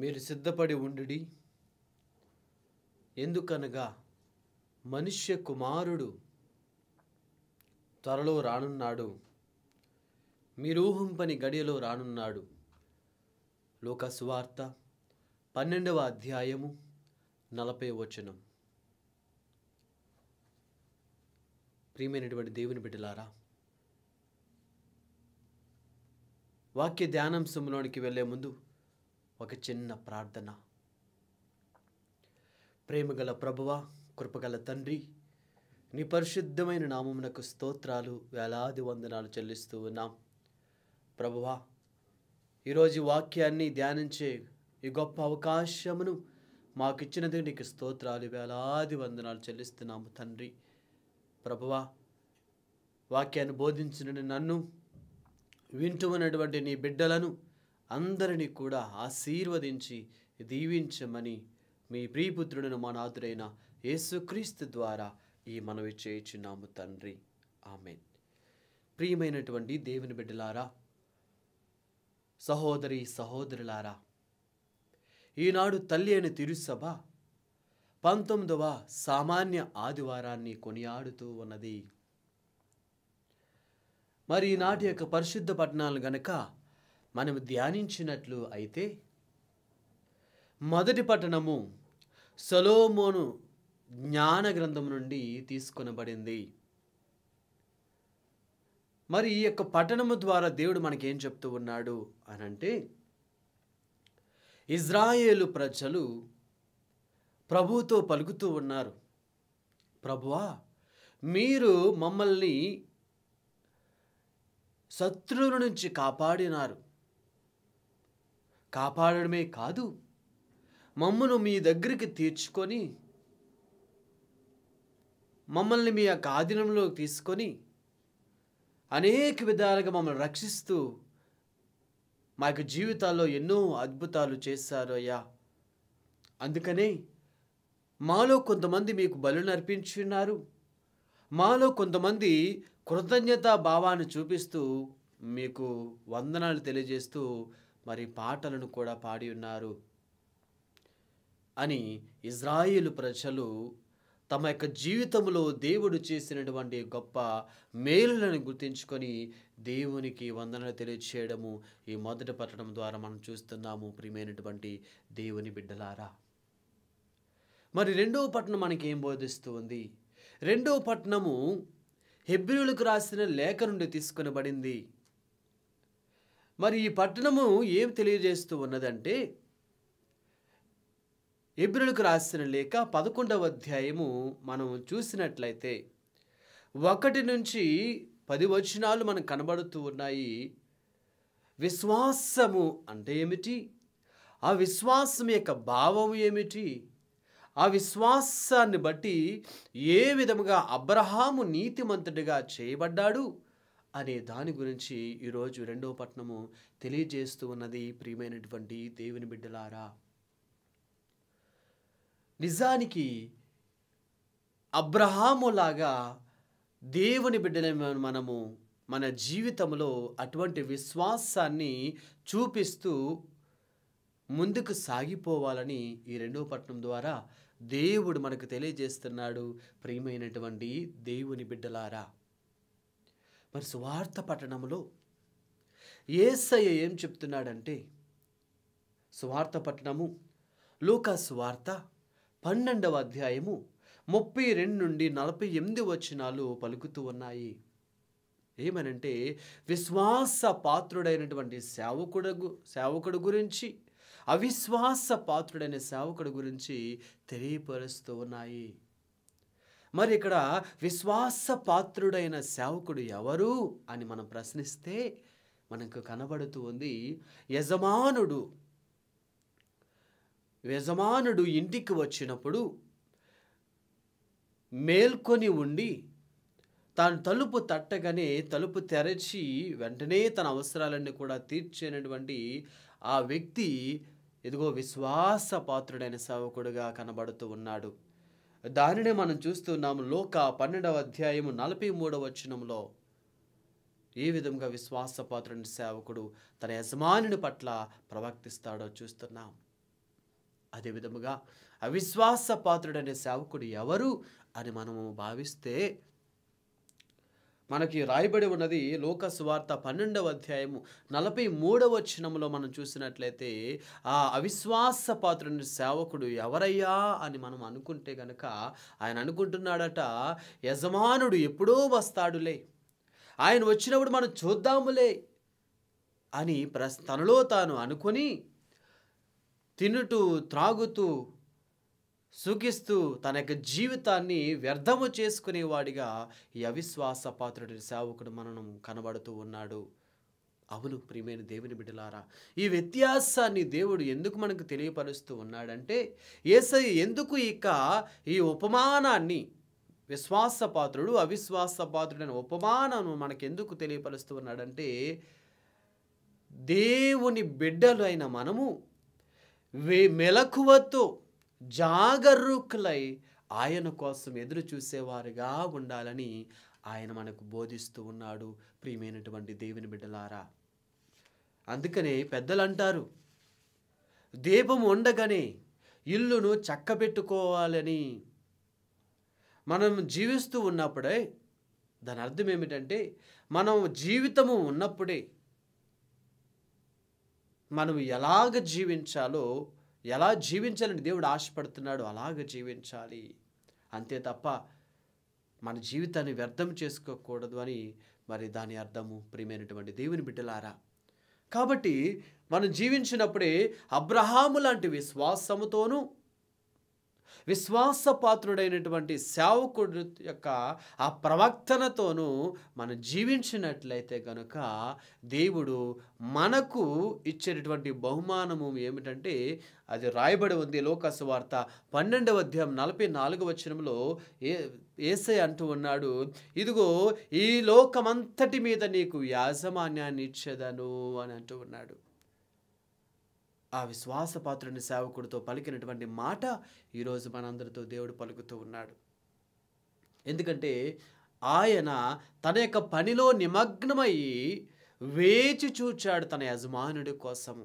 మీరు సిద్ధపడి ఉండుడి ఎందుకనగా మనుష్య కుమారుడు త్వరలో రానున్నాడు మీరు ఊహింపని గడియలో రానున్నాడు లోక సువార్త పన్నెండవ అధ్యాయము నలభై వచనం ప్రియమైనటువంటి దేవుని బిడ్డలారా వాక్య ధ్యానాంశంలోనికి వెళ్ళే ముందు ఒక చిన్న ప్రార్థన ప్రేమగల ప్రభువ కృపగల తండ్రి నీ పరిశుద్ధమైన నామమునకు స్తోత్రాలు వేలాది వందనాలు చెల్లిస్తూ ఉన్నాం ప్రభువా ఈరోజు ఈ వాక్యాన్ని ధ్యానించే ఈ గొప్ప అవకాశమును మాకిచ్చినది నీకు స్తోత్రాలు వేలాది వందనాలు చెల్లిస్తున్నాము తండ్రి ప్రభువా వాక్యాన్ని బోధించిన నన్ను వింటూ ఉన్నటువంటి నీ బిడ్డలను అందరినీ కూడా ఆశీర్వదించి దీవించమని మీ ప్రియపుత్రుడను మా నాథుడైన యేసుక్రీస్తు ద్వారా ఈ మనవి చేయుచున్నాము తండ్రి ఆమెన్ ప్రియమైనటువంటి దేవుని బిడ్డలారా సహోదరి సహోదరులారా ఈనాడు తల్లి అయిన తిరుసభ పంతొమ్మిదవ సామాన్య ఆదివారాన్ని కొనియాడుతూ ఉన్నది మరి ఈనాటి యొక్క పరిశుద్ధ పట్టణాలు గనక మనం ధ్యానించినట్లు అయితే మొదటి పట్టణము సొలోమోను జ్ఞాన గ్రంథం నుండి తీసుకొనబడింది మరి ఈ యొక్క పట్టణము ద్వారా దేవుడు మనకేం చెప్తూ ఉన్నాడు అని అంటే ఇజ్రాయేలు ప్రజలు ప్రభువుతో పలుకుతూ ఉన్నారు ప్రభువా మీరు మమ్మల్ని శత్రువుల నుంచి కాపాడినారు కాపాడడమే కాదు మమ్మను మీ దగ్గరికి తీర్చుకొని మమ్మల్ని మీ యొక్క ఆధీనంలో తీసుకొని అనేక విధాలుగా మమ్మల్ని రక్షిస్తూ మా యొక్క జీవితాల్లో ఎన్నో అద్భుతాలు చేశారు అయ్యా అందుకనే మాలో కొంతమంది మీకు బలు నర్పించున్నారు మాలో కొంతమంది కృతజ్ఞతా భావాన్ని చూపిస్తూ మీకు వందనాలు తెలియజేస్తూ మరి పాటలను కూడా పాడి ఉన్నారు అని ఇజ్రాయేలు ప్రజలు తమ యొక్క జీవితంలో దేవుడు చేసినటువంటి గొప్ప మేలులను గుర్తించుకొని దేవునికి వందనలు తెలియచేయడము ఈ మొదటి పట్టణం ద్వారా మనం చూస్తున్నాము ప్రియమైనటువంటి దేవుని బిడ్డలారా మరి రెండవ పట్టణం మనకి ఏం బోధిస్తూ ఉంది రెండవ పట్టణము హెబ్రిలకు రాసిన లేఖ నుండి తీసుకొనబడింది మరి ఈ పట్టణము ఏం తెలియజేస్తూ ఉన్నదంటే ఎబ్రిలకు రాసిన లేఖ పదకొండవ అధ్యాయము మనం చూసినట్లయితే ఒకటి నుంచి పది వచనాలు మనకు కనబడుతూ ఉన్నాయి విశ్వాసము అంటే ఏమిటి ఆ విశ్వాసం యొక్క భావం ఏమిటి ఆ విశ్వాసాన్ని బట్టి ఏ విధముగా అబ్రహాము నీతిమంతుడిగా చేయబడ్డాడు అనే దాని గురించి ఈరోజు రెండవ పట్నము తెలియజేస్తూ ఉన్నది ప్రియమైనటువంటి దేవుని బిడ్డలారా నిజానికి అబ్రహాములాగా దేవుని బిడ్డల మనము మన జీవితంలో అటువంటి విశ్వాసాన్ని చూపిస్తూ ముందుకు సాగిపోవాలని ఈ రెండవ పట్టణం ద్వారా దేవుడు మనకు తెలియజేస్తున్నాడు ప్రియమైనటువంటి దేవుని బిడ్డలారా మరి సువార్త పట్టణంలో ఏసయ్య ఏం చెప్తున్నాడంటే సువార్త పట్టణము లూకా సువార్త పన్నెండవ అధ్యాయము ముప్పై రెండు నుండి నలభై ఎనిమిది వచనాలు పలుకుతూ ఉన్నాయి ఏమనంటే విశ్వాస పాత్రుడైనటువంటి సేవకుడు సేవకుడు గురించి అవిశ్వాస పాత్రుడైన సేవకుడు గురించి తెలియపరుస్తూ ఉన్నాయి మరి ఇక్కడ విశ్వాస పాత్రుడైన సేవకుడు ఎవరు అని మనం ప్రశ్నిస్తే మనకు కనబడుతూ ఉంది యజమానుడు యజమానుడు ఇంటికి వచ్చినప్పుడు మేల్కొని ఉండి తాను తలుపు తట్టగానే తలుపు తెరచి వెంటనే తన అవసరాలన్నీ కూడా తీర్చేనటువంటి ఆ వ్యక్తి ఇదిగో విశ్వాసపాత్రుడైన సేవకుడుగా కనబడుతూ ఉన్నాడు దానినే మనం చూస్తున్నాము లోక పన్నెండవ అధ్యాయము నలభై మూడవ వచనంలో ఏ విధంగా విశ్వాసపాత్రుని సేవకుడు తన యజమానుని పట్ల ప్రవర్తిస్తాడో చూస్తున్నాం అదే విధముగా అవిశ్వాస పాత్రుడనే సేవకుడు ఎవరు అని మనము భావిస్తే మనకి రాయబడి ఉన్నది లోక సువార్త పన్నెండవ అధ్యాయము నలభై మూడవ వచనంలో మనం చూసినట్లయితే ఆ అవిశ్వాస పాత్రుని సేవకుడు ఎవరయ్యా అని మనం అనుకుంటే గనక ఆయన అనుకుంటున్నాడట యజమానుడు ఎప్పుడో వస్తాడులే ఆయన వచ్చినప్పుడు మనం చూద్దాములే అని ప్రస్ తనలో తాను అనుకొని తినుటూ త్రాగుతూ సుఖిస్తూ తన యొక్క జీవితాన్ని వ్యర్థము చేసుకునేవాడిగా ఈ అవిశ్వాస పాత్రుడి సేవకుడు మనను కనబడుతూ ఉన్నాడు అవును ప్రియమైన దేవుని బిడ్డలారా ఈ వ్యత్యాసాన్ని దేవుడు ఎందుకు మనకు తెలియపరుస్తూ ఉన్నాడంటే ఏసై ఎందుకు ఇక ఈ ఉపమానాన్ని విశ్వాసపాత్రుడు అవిశ్వాస పాత్రుడైన ఉపమానం మనకెందుకు తెలియపరుస్తూ ఉన్నాడంటే దేవుని బిడ్డలు అయిన మనము వే మెలకువతో జాగరూకులై ఆయన కోసం ఎదురు చూసేవారుగా ఉండాలని ఆయన మనకు బోధిస్తూ ఉన్నాడు ప్రియమైనటువంటి దేవుని బిడ్డలారా అందుకనే పెద్దలు అంటారు దీపం ఉండగానే ఇల్లును చక్కబెట్టుకోవాలని మనం జీవిస్తూ ఉన్నప్పుడే దాని అర్థం ఏమిటంటే మనం జీవితము ఉన్నప్పుడే మనం ఎలాగ జీవించాలో ఎలా జీవించాలని దేవుడు ఆశపడుతున్నాడో అలాగ జీవించాలి అంతే తప్ప మన జీవితాన్ని వ్యర్థం చేసుకోకూడదు అని మరి దాని అర్థము ప్రియమైనటువంటి దేవుని బిడ్డలారా కాబట్టి మనం జీవించినప్పుడే అబ్రహాము లాంటి విశ్వాసముతోనూ విశ్వాసపాత్రుడైనటువంటి సేవకుడు యొక్క ఆ ప్రవక్తనతోనూ మనం జీవించినట్లయితే గనుక దేవుడు మనకు ఇచ్చేటటువంటి బహుమానము ఏమిటంటే అది రాయబడి ఉంది లోకసు వార్త పన్నెండవ అధ్యాయం నలభై నాలుగవ వచనంలో ఏ ఏసై అంటూ ఉన్నాడు ఇదిగో ఈ లోకమంతటి మీద నీకు యాజమాన్యాన్ని ఇచ్చేదను అని అంటూ ఉన్నాడు ఆ విశ్వాసపాత్రుని సేవకుడితో పలికినటువంటి మాట ఈరోజు మనందరితో దేవుడు పలుకుతూ ఉన్నాడు ఎందుకంటే ఆయన తన యొక్క పనిలో నిమగ్నమయ్యి వేచి చూచాడు తన యజమానుడి కోసము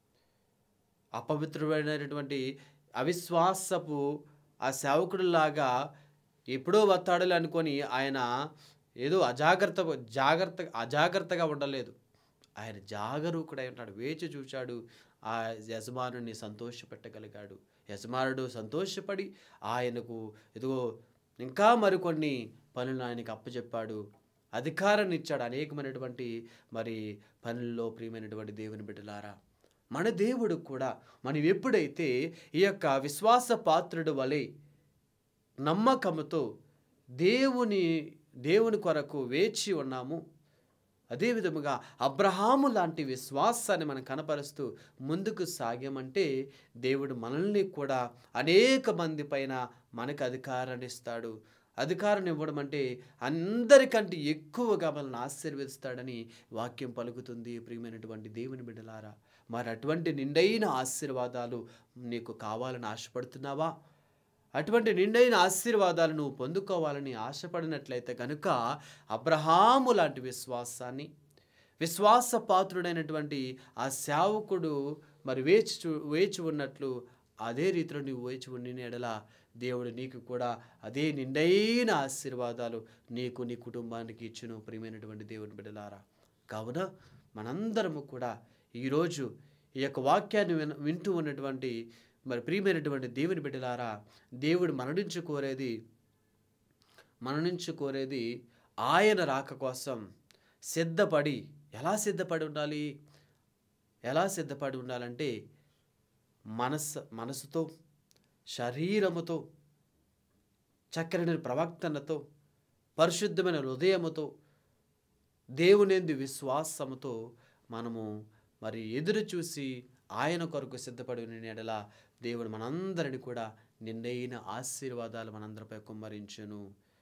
అపవిత్రమైనటువంటి అవిశ్వాసపు ఆ సేవకుడిలాగా ఎప్పుడో వస్తాడులే అనుకొని ఆయన ఏదో అజాగ్రత్త జాగ్రత్త అజాగ్రత్తగా ఉండలేదు ఆయన జాగరూకుడై ఉన్నాడు వేచి చూచాడు ఆ యజమానుని సంతోషపెట్టగలిగాడు యజమానుడు సంతోషపడి ఆయనకు ఇదిగో ఇంకా మరికొన్ని పనులు ఆయనకు అప్పచెప్పాడు అధికారాన్ని ఇచ్చాడు అనేకమైనటువంటి మరి పనుల్లో ప్రియమైనటువంటి దేవుని బిడ్డలారా మన దేవుడు కూడా మనం ఎప్పుడైతే ఈ యొక్క విశ్వాస పాత్రుడు వలె నమ్మకముతో దేవుని దేవుని కొరకు వేచి ఉన్నాము అదే విధముగా అబ్రహాము లాంటి విశ్వాసాన్ని మనం కనపరుస్తూ ముందుకు సాగామంటే దేవుడు మనల్ని కూడా అనేక మంది పైన మనకు అధికారాన్ని ఇస్తాడు అధికారం ఇవ్వడం అంటే అందరికంటే ఎక్కువగా మనల్ని ఆశీర్వదిస్తాడని వాక్యం పలుకుతుంది ప్రియమైనటువంటి దేవుని బిడ్డలారా మరి అటువంటి నిండైన ఆశీర్వాదాలు నీకు కావాలని ఆశపడుతున్నావా అటువంటి నిండైన ఆశీర్వాదాలు నువ్వు పొందుకోవాలని ఆశపడినట్లయితే కనుక అబ్రహాము లాంటి విశ్వాసాన్ని విశ్వాసపాత్రుడైనటువంటి ఆ సేవకుడు మరి వేచి చూ- వేచి ఉన్నట్లు అదే రీతిలో నువ్వు వేచి ఉండిన ఎడల దేవుడు నీకు కూడా అదే నిండైన ఆశీర్వాదాలు నీకు నీ కుటుంబానికి ఇచ్చును ప్రియమైనటువంటి దేవుని బిడ్డలారా కావున మనందరము కూడా ఈరోజు ఈ యొక్క వాక్యాన్ని విన వింటూ ఉన్నటువంటి మరి ప్రియమైనటువంటి దేవుని బిడ్డలారా దేవుడు మన నుంచి కోరేది మన నుంచి కోరేది ఆయన రాక కోసం సిద్ధపడి ఎలా సిద్ధపడి ఉండాలి ఎలా సిద్ధపడి ఉండాలంటే మనస్సు మనసుతో శరీరముతో చక్కని ప్రవక్తనతో పరిశుద్ధమైన హృదయముతో దేవునేంది విశ్వాసముతో మనము మరి ఎదురు చూసి ఆయన కొరకు సిద్ధపడి ఉన్న ఎడల దేవుడు మనందరిని కూడా నిండైన ఆశీర్వాదాలు మనందరిపై కుమ్మరించును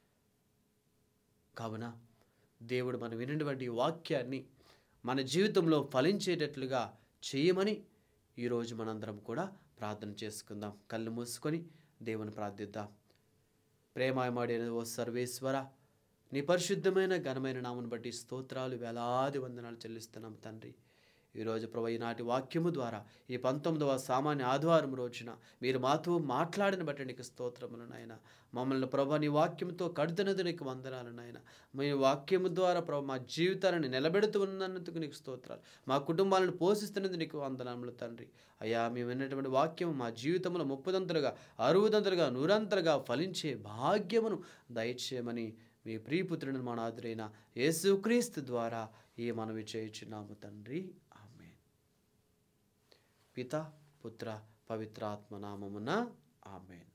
కావున దేవుడు మనం వినినటువంటి ఈ వాక్యాన్ని మన జీవితంలో ఫలించేటట్లుగా చేయమని ఈరోజు మనందరం కూడా ప్రార్థన చేసుకుందాం కళ్ళు మూసుకొని దేవుని ప్రార్థిద్దాం ప్రేమాయమాడిన ఓ సర్వేశ్వర నీ పరిశుద్ధమైన ఘనమైన నామను బట్టి స్తోత్రాలు వేలాది వందనాలు చెల్లిస్తున్నాం తండ్రి ఈరోజు ప్రభు ఈనాటి వాక్యము ద్వారా ఈ పంతొమ్మిదవ సామాన్య ఆదివారం రోజున మీరు మాతో మాట్లాడిన బట్టి నీకు స్తోత్రములు నాయన మమ్మల్ని ప్రభు నీ వాక్యంతో కడుతున్నది నీకు వందనాలు నాయన మీ వాక్యము ద్వారా ప్రభు మా జీవితాలను నిలబెడుతూ ఉన్నందుకు నీకు స్తోత్రాలు మా కుటుంబాలను పోషిస్తున్నందుకు నీకు వందనములు తండ్రి అయ్యా మేము విన్నటువంటి వాక్యం మా జీవితంలో ముప్పదంతలుగా అరువుదంతలుగా నూరంతలుగా ఫలించే భాగ్యమును దయచేయమని మీ ప్రియపుత్రుని మా నాదురైన యేసుక్రీస్తు ద్వారా ఈ మనవి చేయుచున్నాము తండ్రి ఆమె పిత పుత్ర పవిత్రాత్మ నామమున ఆమెన్